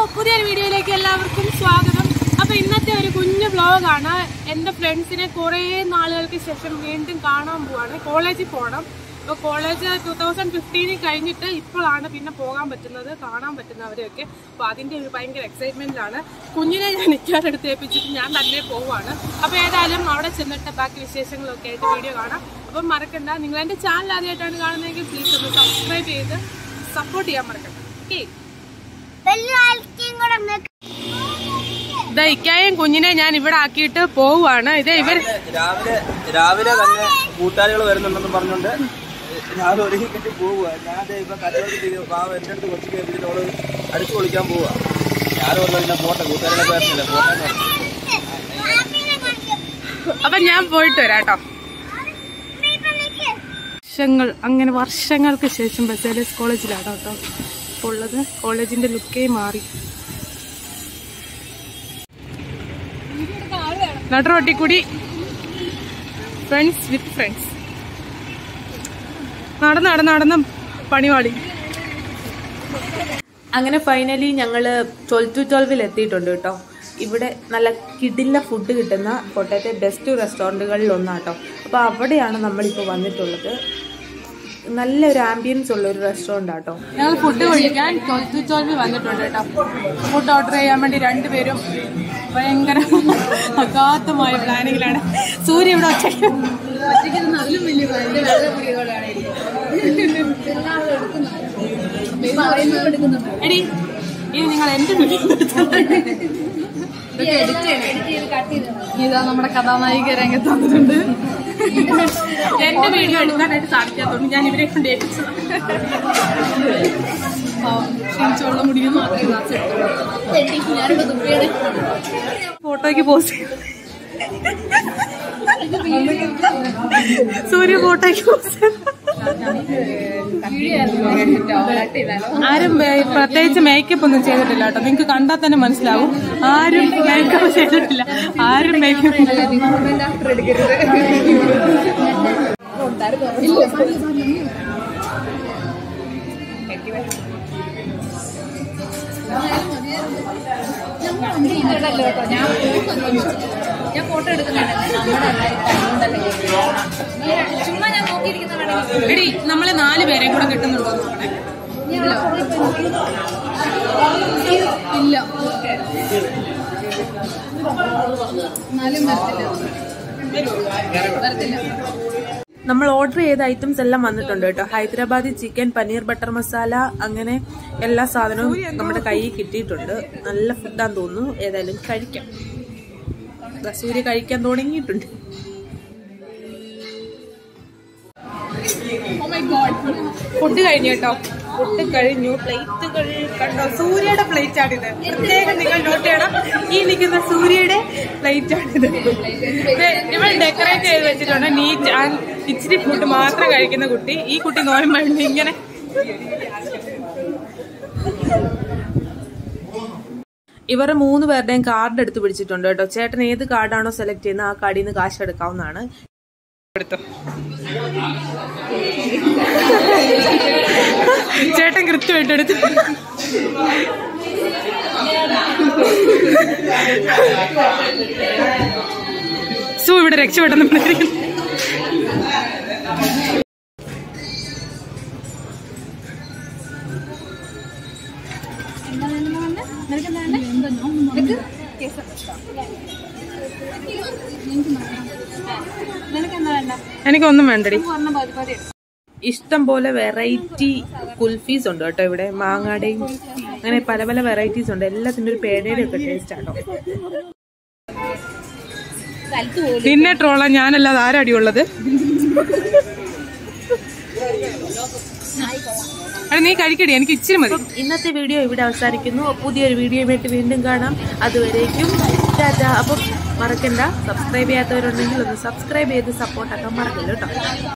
പുതിയൊരു വീഡിയോയിലേക്ക് എല്ലാവർക്കും സ്വാഗതം അപ്പൊ ഇന്നത്തെ ഒരു കുഞ്ഞു വ്ലോഗാണ് എന്റെ ഫ്രണ്ട്സിനെ കുറേ നാളുകൾക്ക് ശേഷം വീണ്ടും കാണാൻ പോവാണ് കോളേജിൽ പോകണം അപ്പോൾ കോളേജ് ടൂ തൗസൻഡ് ഫിഫ്റ്റീനിൽ കഴിഞ്ഞിട്ട് ഇപ്പോഴാണ് പിന്നെ പോകാൻ പറ്റുന്നത് കാണാൻ പറ്റുന്നവരെയൊക്കെ അപ്പോൾ അതിൻ്റെ ഒരു ഭയങ്കര എക്സൈറ്റ്മെൻറ്റിലാണ് കുഞ്ഞിനെ ഞാൻ നിൽക്കാനെടുത്ത് ഏൽപ്പിച്ചിട്ട് ഞാൻ തന്നെ പോവാണ് അപ്പോൾ ഏതായാലും അവിടെ ചെന്നിട്ട് ബാക്കി വിശേഷങ്ങളൊക്കെ ആയിട്ട് വീഡിയോ കാണാം അപ്പം മറക്കണ്ട നിങ്ങൾ എൻ്റെ ചാനൽ ആദ്യമായിട്ടാണ് കാണുന്നതെങ്കിൽ പ്ലീസ് ഒന്ന് സബ്സ്ക്രൈബ് ചെയ്ത് സപ്പോർട്ട് ചെയ്യാൻ മറക്കണ്ട ഓക്കെ ഇക്കായും കുഞ്ഞിനെ ഞാൻ ഇവിടെ ആക്കിയിട്ട് പോവുകയാണ് ഇത് ഇവർ രാവിലെ രാവിലെ തന്നെ കൂട്ടുകാരികൾ വരുന്നുണ്ടെന്ന് പറഞ്ഞുകൊണ്ട് രാവിലെ ഒരുങ്ങി കെട്ടി പോവുക ഞാൻ ദേ ഇപ്പൊ കച്ചവടത്തിൽ പാവം എന്റെ അടുത്ത് കൊച്ചു കേട്ടിട്ട് അവള് അടിച്ചു പൊളിക്കാൻ പോവുക ഞാൻ പറഞ്ഞു പിന്നെ പോട്ടെ കൂട്ടുകാരികളൊക്കെ വരത്തില്ല പോട്ടെ അപ്പൊ ഞാൻ പോയിട്ട് വരാം കേട്ടോ വർഷങ്ങൾ അങ്ങനെ വർഷങ്ങൾക്ക് ശേഷം ബസേലസ് കോളേജിലാണ് കേട്ടോ ഇപ്പോൾ ഉള്ളത് കോളേജിന്റെ ലുക്കേ മാറി നടുറോട്ടിക്കൂടി ഫ്രണ്ട്സ് വിത്ത് ഫ്രണ്ട്സ് നടന്ന് നടന്ന് നടന്ന് പണിവാടി അങ്ങനെ ഫൈനലി ഞങ്ങൾ ട്വൽവ് ടു ട്വൽവിൽ എത്തിയിട്ടുണ്ട് കേട്ടോ ഇവിടെ നല്ല കിടില ഫുഡ് കിട്ടുന്ന കോട്ടയത്തെ ബെസ്റ്റ് റെസ്റ്റോറൻറ്റുകളിൽ ഒന്നാട്ടോ അപ്പോൾ അവിടെയാണ് നമ്മളിപ്പോൾ വന്നിട്ടുള്ളത് നല്ലൊരു ആംബിയൻസ് ഉള്ള ഒരു റെസ്റ്റോറൻ്റ് ആട്ടോ ഞങ്ങൾ ഫുഡ് കഴിക്കാൻ ട്വൽത്ത് ട്വൽവ് വന്നിട്ടുണ്ട് കേട്ടോ ഫുഡ് ഓർഡർ ചെയ്യാൻ വേണ്ടി രണ്ടുപേരും ഭയങ്കര അഗാധമായ പ്ലാനിങ്ങിലാണ് സൂര്യ ഇവിടെ ഒറ്റയ്ക്ക് എടി ഇത് നിങ്ങൾ എന്റെ വീഡിയോ ഇതാ നമ്മുടെ കഥാനായിക രംഗത്ത് വന്നിട്ടുണ്ട് എന്റെ വീഡിയോ എടുക്കാനായിട്ട് സാധിക്കാത്തതുകൊണ്ട് ഞാൻ ഇവരെ കൊണ്ട് ഏൽപ്പിച്ചത് ക്ഷണിച്ചുള്ള മുടിയിൽ ഫോട്ടോയ്ക്ക് പോസ്റ്റ് സൂര്യ ഫോട്ടോയ്ക്ക് പോസ്റ്റ് ആരും ഏ, പ്രത്യേകിച്ച് മേക്കപ്പ് ഒന്നും ചെയ്തിട്ടില്ല കേട്ടോ നിങ്ങക്ക് കണ്ടാൽ തന്നെ മനസ്സിലാവും ആരും മേക്കപ്പ് ചെയ്തിട്ടില്ല ആരും മേക്കപ്പ് ഞാൻ ഫോട്ടോ എടുക്കുന്നുണ്ടല്ലോ ചുമ്മാ ഞാൻ നോക്കിയിരിക്കുന്ന എടി നമ്മളെ നാല് പേരെ കൂടെ കിട്ടുന്നുണ്ടോ എന്ന് നോക്കണേ ഇല്ല എന്നാലും വരത്തില്ല വരത്തില്ല നമ്മൾ ഓർഡർ ചെയ്ത ഐറ്റംസ് എല്ലാം വന്നിട്ടുണ്ട് കേട്ടോ ഹൈദരാബാദി ചിക്കൻ പനീർ ബട്ടർ മസാല അങ്ങനെ എല്ലാ സാധനവും നമ്മുടെ കയ്യിൽ കിട്ടിയിട്ടുണ്ട് നല്ല ഫുഡാന്ന് തോന്നുന്നു ഏതായാലും കഴിക്കാം ദാ സൂര്യ കഴിക്കാൻ തുടങ്ങിയിട്ടുണ്ട് ഫുഡ് കഴിഞ്ഞു കേട്ടോ ഫുഡ് കഴിഞ്ഞു പ്ലേറ്റുകൾ കണ്ടോ സൂര്യയുടെ പ്ലേറ്റ് ആണിത് പ്രത്യേകം നിങ്ങൾ നോട്ട് ചെയ്യണം ഈ നിൽക്കുന്ന സൂര്യയുടെ പ്ലേറ്റ് ആണിത് ഇത് ഇവൾ ഡെക്കറേറ്റ് ചെയ്ത് വെച്ചിട്ടുണ്ട് നീറ്റ് ആൻഡ് ഇച്ചിരി ഫുഡ് മാത്രം കഴിക്കുന്ന കുട്ടി ഈ കുട്ടി നോയമ്പണ്ട് ഇങ്ങനെ ഇവരുടെ മൂന്ന് പേരുടെയും കാർഡ് എടുത്ത് പിടിച്ചിട്ടുണ്ട് കേട്ടോ ചേട്ടൻ ഏത് കാർഡാണോ സെലക്ട് ചെയ്യുന്നത് ആ കാർഡിൽ നിന്ന് കാശ് എടുക്കാവുന്നതാണ് എടുത്തു ചേട്ടൻ കൃത്യമായിട്ട് എടുത്തു സു ഇവിടെ രക്ഷപ്പെട്ടെന്ന് പറഞ്ഞിരിക്കുന്നു എനിക്കൊന്നും വേണ്ടടി ഇഷ്ടം പോലെ വെറൈറ്റി കുൽഫീസ് ഉണ്ട് കേട്ടോ ഇവിടെ മാങ്ങാടയും അങ്ങനെ പല പല വെറൈറ്റീസ് ഉണ്ട് എല്ലാത്തിൻ്റെ ഒരു പേടയുടെ ഒക്കെ ടേസ്റ്റ് ആട്ടോ നിന്നെ ട്രോളാ ഞാനല്ലാതെ ആരടിയുള്ളത് അടി നീ കഴിക്കടി എനിക്ക് ഇച്ചിരി മതി ഇന്നത്തെ വീഡിയോ ഇവിടെ അവസാനിക്കുന്നു പുതിയൊരു വീഡിയോയുമായിട്ട് വീണ്ടും കാണാം അതുവരേക്കും ടാറ്റ അപ്പം മറക്കണ്ട സബ്സ്ക്രൈബ് ചെയ്യാത്തവരുണ്ടെങ്കിൽ ഒന്ന് സബ്സ്ക്രൈബ് ചെയ്ത് സപ്പോർട്ടാക്കാൻ മറക്കില്ല കേട്ടോ